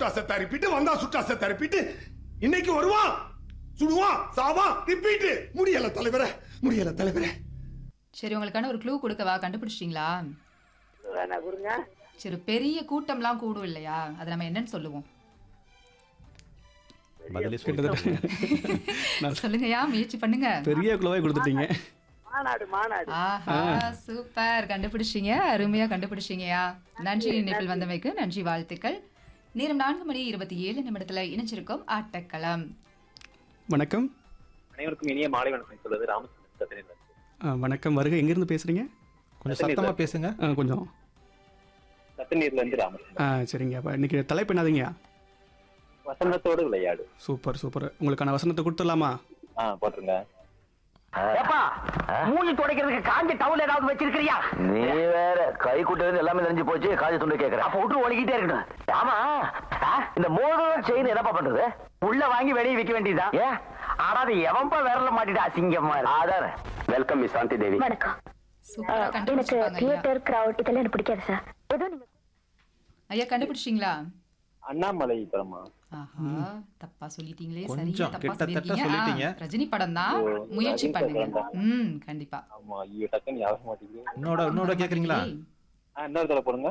சுட்டா செத்தா ரிப்பீட் வந்தா சுட்டா செத்தா ரிப்பீட் இன்னைக்கு வருவான் சுடுவான் சாவான் ரிப்பீட் முடியல தலைவரே முடியல தலைவரே சரி உங்களுக்கான ஒரு க்ளூ கொடுக்கவா கண்டுபிடிச்சிட்டீங்களா வேணா கொடுங்க சரி பெரிய கூட்டம்லாம் கூடும் இல்லையா அதை நம்ம என்னன்னு சொல்லுவோம் பதிலே கிட்டத்தட்ட சொல்லுங்கய்யா முயற்சி பண்ணுங்க பெரிய குழுவாய் கொடுத்துட்டீங்க மாநாடு மாநாடு ஆஹா சூப்பர் கண்டுபிடிச்சீங்க அருமையா கண்டுபிடிச்சீங்கயா நன்றி இணைப்பில் வந்தமைக்கு நன்றி வாழ்த்துக்கள் நேரம் நான்கு மணி இருபத்தி ஏழு நிமிடத்துல இணைஞ்சிருக்கோம் ஆட்டக்களம் வணக்கம் அனைவருக்கும் இனிய மாலை வணக்கம் சொல்வது ராமச்சந்திரன் சத்தியன் ஆ, வணக்கம் வருக எங்கேருந்து பேசுறீங்க கொஞ்சம் சத்தமா பேசுங்க ஆ, கொஞ்சம் சத்தநீர்ல இருந்து ராமச்சந்திரன் ஆ சரிங்க அப்போ இன்னைக்கு தலைப்பு என்னதுங்கய்யா வசந்தத்தோடு விளையாடு சூப்பர் சூப்பர் உங்களுக்கான வசனத்தை கொடுத்துடலாமா ஆ போட்டுருங்க ஏப்பா மூஞ்சி துடைக்கிறதுக்கு காஞ்ச டவுல் ஏதாவது வச்சிருக்கிறியா நீ வேற கை குட்டது எல்லாமே தெரிஞ்சு போச்சு காஜி துண்டு கேக்குற அப்ப விட்டு ஒழுகிட்டே இருக்கட்டும் ஆமா ஆ, இந்த மோதிரம் செயின் என்னப்பா பண்றது உள்ள வாங்கி வெளியே விற்க வேண்டியதுதான் ஏன் ஆடாது எவன்பா விரல மாட்டிட்டு அசிங்கமா இருக்கு. அதானே வெல்கம் மிஸ் சாந்தி தேவி வணக்கம் சூப்பரா எனக்கு கண்டுபிடிச்சிருப்பாங்க ஐயா தியேட்டர் கிரவுட் இதெல்லாம் எனக்கு பிடிக்காது சார் ஏதோ நீங்க ஐயா கண்டுபிடிச்சிங்களா அண்ணாமலை படமா ஆஹா தப்பா சொல்லிட்டீங்களே கொஞ்சம், சரியா தப்பா கிட்டத்தட்ட சொல்லிருக்கீங்க சொல்லிட்டீங்க. ஆ, ரஜினி படம் தான் ஓ, முயற்சி ரஜினி பண்ணுங்க படம் தான். ம் கண்டிப்பா ஆமா ஐயோ டக்குன்னு ஞாபகம் மாட்டேங்குது இன்னோட இன்னோட கேக்குறீங்களா ஆ இன்னொரு தடவை போடுங்க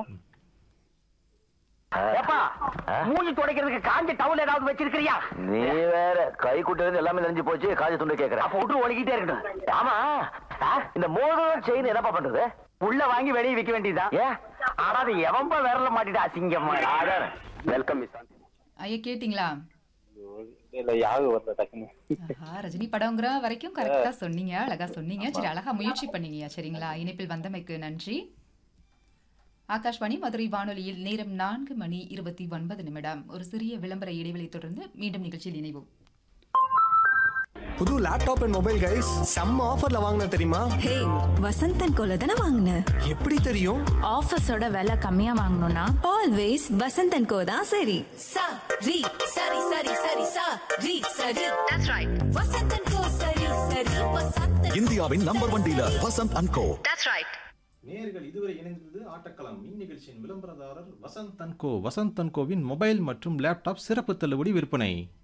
ஏப்பா மூஞ்சி துடைக்கிறதுக்கு காஞ்ச டவுல் ஏதாவது வச்சிருக்கிறியா நீ வேற கை குட்டது எல்லாமே தெரிஞ்சு போச்சு காஜி துண்டு கேக்குற அப்ப விட்டு ஒழுகிட்டே இருக்கட்டும் ஆமா ஆ, இந்த மோதிரம் செயின் என்னப்பா பண்றது உள்ள வாங்கி வெளியே விற்க வேண்டியதுதான் ஏன் ஆடாது எவன்பா விரல மாட்டிட்டு அசிங்கமா இருக்கு. அதானே வெல்கம் மிஸ் சாந்தி ஐயா கேட்டிங்களா ஐயோ, இல்ல ஞாபகம் வரல டக்குன்னு ஆஹா ரஜினி படங்கிற வரைக்கும் கரெக்டா சொன்னீங்க அழகா சொன்னீங்க சரி அழகா முயற்சி பண்ணீங்க சரிங்களா இணைப்பில் வந்தமைக்கு நன்றி ஆகாஷ்வாணி மதுரை வானொலியில் நேரம் நான்கு மணி இருபத்தி ஒன்பது நிமிடம் ஒரு சிறிய விளம்பர இடைவெளி தொடர்ந்து மீண்டும் நிகழ்ச்சியில் இணைவோம் புது லேப்டாப் அண்ட் மொபைல் கைஸ் செம்ம ஆஃபர்ல வாங்கின தெரியுமா ஹே வசந்தன் கோல தானே வாங்கின எப்படி தெரியும் ஆஃபர்ஸோட விலை கம்மியா வாங்கணும்னா ஆல்வேஸ் வசந்தன் கோ தான் சரி சா ரி சரி சரி சரி சா ரி சரி தட்ஸ் ரைட் வசந்தன் கோ சரி சரி வசந்தன் இந்தியாவின் number one dealer Vasanth and co that's right நேர்கள் இதுவரை இணைந்தது ஆட்டக்களம் இந்நிகழ்ச்சியின் விளம்பரதாரர் வசந்த் அன்கோ வசந்த் அன்கோவின் மொபைல் மற்றும் லேப்டாப் சிறப்பு தள்ளுபடி விற்பனை